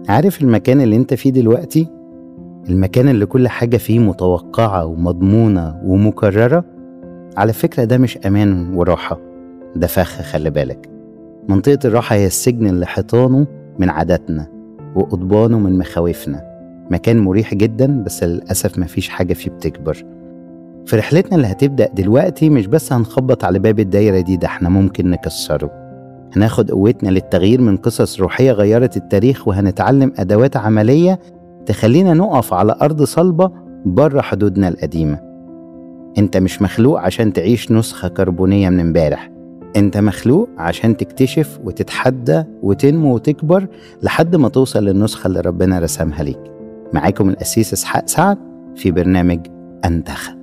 عارف المكان اللي انت فيه دلوقتي المكان اللي كل حاجة فيه متوقعة ومضمونة ومكررة على فكرة ده مش أمان وراحة ده فخ خلي بالك منطقة الراحة هي السجن اللي حيطانه من عاداتنا وقضبانه من مخاوفنا مكان مريح جدا بس للأسف مفيش حاجة فيه بتكبر في رحلتنا اللي هتبدأ دلوقتي مش بس هنخبط على باب الدايرة دي ده احنا ممكن نكسره هناخد قوتنا للتغيير من قصص روحية غيرت التاريخ وهنتعلم أدوات عملية تخلينا نقف على أرض صلبة بره حدودنا القديمة انت مش مخلوق عشان تعيش نسخة كربونية من امبارح انت مخلوق عشان تكتشف وتتحدى وتنمو وتكبر لحد ما توصل للنسخة اللي ربنا رسمها ليك معاكم الأسيس إسحاق سعد في برنامج أنتخب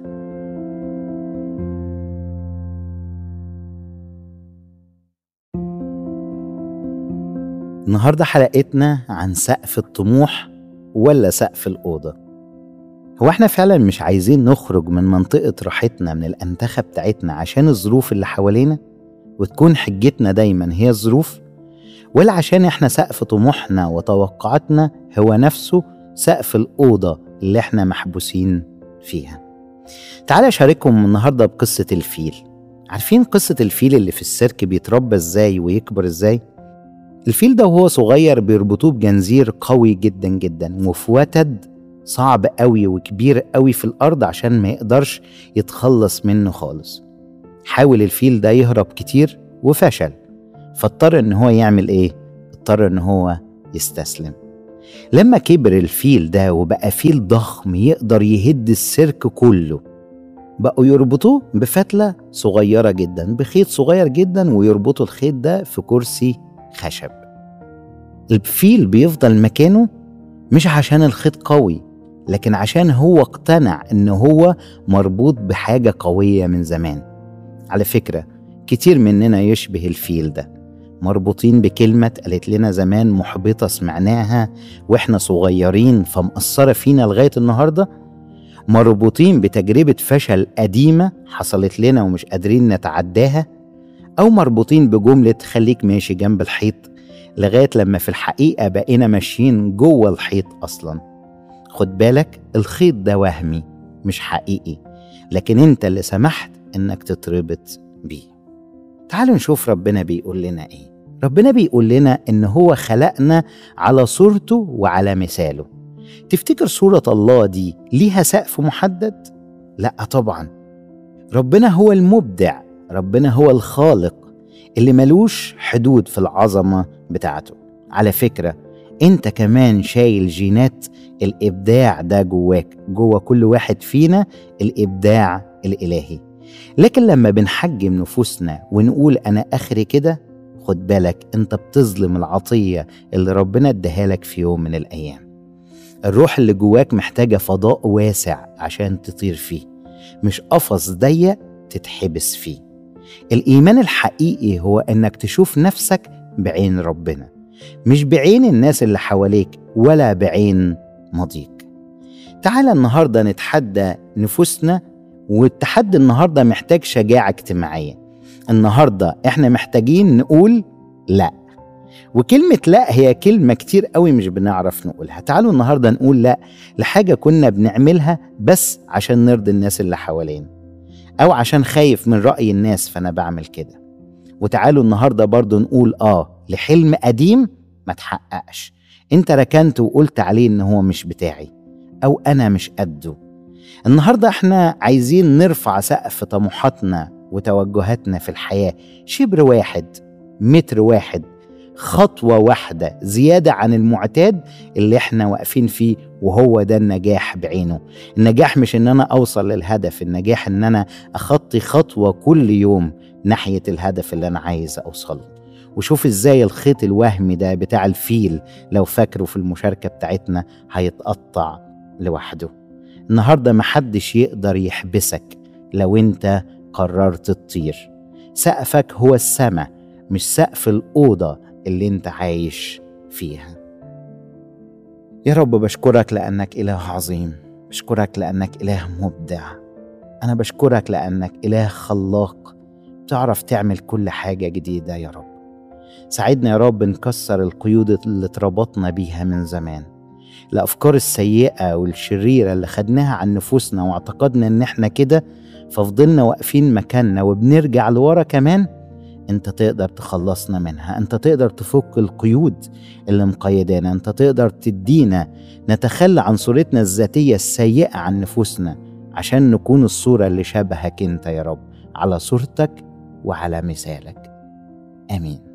النهارده حلقتنا عن سقف الطموح ولا سقف الأوضة هو احنا فعلا مش عايزين نخرج من منطقة راحتنا من الأنتخة بتاعتنا عشان الظروف اللي حوالينا وتكون حجتنا دايما هي الظروف ولا عشان احنا سقف طموحنا وتوقعاتنا هو نفسه سقف الأوضة اللي احنا محبوسين فيها تعال أشارككم النهاردة بقصة الفيل عارفين قصة الفيل اللي في السيرك بيتربى ازاي ويكبر ازاي؟ الفيل ده وهو صغير بيربطوه بجنزير قوي جدا جدا وفي وتد صعب قوي وكبير قوي في الأرض عشان ما يقدرش يتخلص منه خالص حاول الفيل ده يهرب كتير وفشل فاضطر ان هو يعمل ايه؟ اضطر ان هو يستسلم لما كبر الفيل ده وبقى فيل ضخم يقدر يهد السيرك كله بقوا يربطوه بفتلة صغيرة جدا بخيط صغير جدا ويربطوا الخيط ده في كرسي خشب الفيل بيفضل مكانه مش عشان الخيط قوي لكن عشان هو اقتنع ان هو مربوط بحاجة قوية من زمان على فكرة كتير مننا يشبه الفيل ده مربوطين بكلمة قالت لنا زمان محبطة سمعناها واحنا صغيرين فمأثرة فينا لغاية النهاردة مربوطين بتجربة فشل قديمة حصلت لنا ومش قادرين نتعداها أو مربوطين بجملة خليك ماشي جنب الحيط لغاية لما في الحقيقة بقينا ماشيين جوه الحيط أصلا خد بالك الخيط ده وهمي مش حقيقي لكن انت اللي سمحت انك تتربط بيه تعالوا نشوف ربنا بيقول لنا ايه ربنا بيقول لنا ان هو خلقنا على صورته وعلى مثاله تفتكر صورة الله دي ليها سقف محدد؟ لا طبعا ربنا هو المبدع ربنا هو الخالق اللي ملوش حدود في العظمة بتاعته على فكرة انت كمان شايل جينات الابداع ده جواك جوا كل واحد فينا الابداع الالهي لكن لما بنحجم نفوسنا ونقول انا اخري كده خد بالك انت بتظلم العطية اللي ربنا اداها لك في يوم من الايام الروح اللي جواك محتاجة فضاء واسع عشان تطير فيه مش قفص ضيق تتحبس فيه الإيمان الحقيقي هو إنك تشوف نفسك بعين ربنا مش بعين الناس اللي حواليك ولا بعين ماضيك تعال النهاردة نتحدى نفوسنا والتحدي النهاردة محتاج شجاعة اجتماعية النهاردة احنا محتاجين نقول لا وكلمة لا هي كلمة كتير قوي مش بنعرف نقولها تعالوا النهاردة نقول لا لحاجة كنا بنعملها بس عشان نرضي الناس اللي حوالينا أو عشان خايف من رأي الناس فأنا بعمل كده وتعالوا النهاردة برضو نقول آه لحلم قديم ما تحققش انت ركنت وقلت عليه ان هو مش بتاعي او انا مش قده النهاردة احنا عايزين نرفع سقف طموحاتنا وتوجهاتنا في الحياة شبر واحد متر واحد خطوة واحدة زيادة عن المعتاد اللي احنا واقفين فيه وهو ده النجاح بعينه النجاح مش ان انا اوصل للهدف النجاح ان انا اخطي خطوة كل يوم ناحية الهدف اللي انا عايز اوصله وشوف ازاي الخيط الوهمي ده بتاع الفيل لو فاكره في المشاركة بتاعتنا هيتقطع لوحده النهاردة محدش يقدر يحبسك لو انت قررت تطير سقفك هو السماء مش سقف الأوضة اللي انت عايش فيها يا رب بشكرك لأنك إله عظيم بشكرك لأنك إله مبدع أنا بشكرك لأنك إله خلاق تعرف تعمل كل حاجة جديدة يا رب ساعدنا يا رب نكسر القيود اللي اتربطنا بيها من زمان الأفكار السيئة والشريرة اللي خدناها عن نفوسنا واعتقدنا إن إحنا كده ففضلنا واقفين مكاننا وبنرجع لورا كمان انت تقدر تخلصنا منها انت تقدر تفك القيود اللي مقيدانا انت تقدر تدينا نتخلى عن صورتنا الذاتيه السيئه عن نفوسنا عشان نكون الصوره اللي شبهك انت يا رب على صورتك وعلى مثالك امين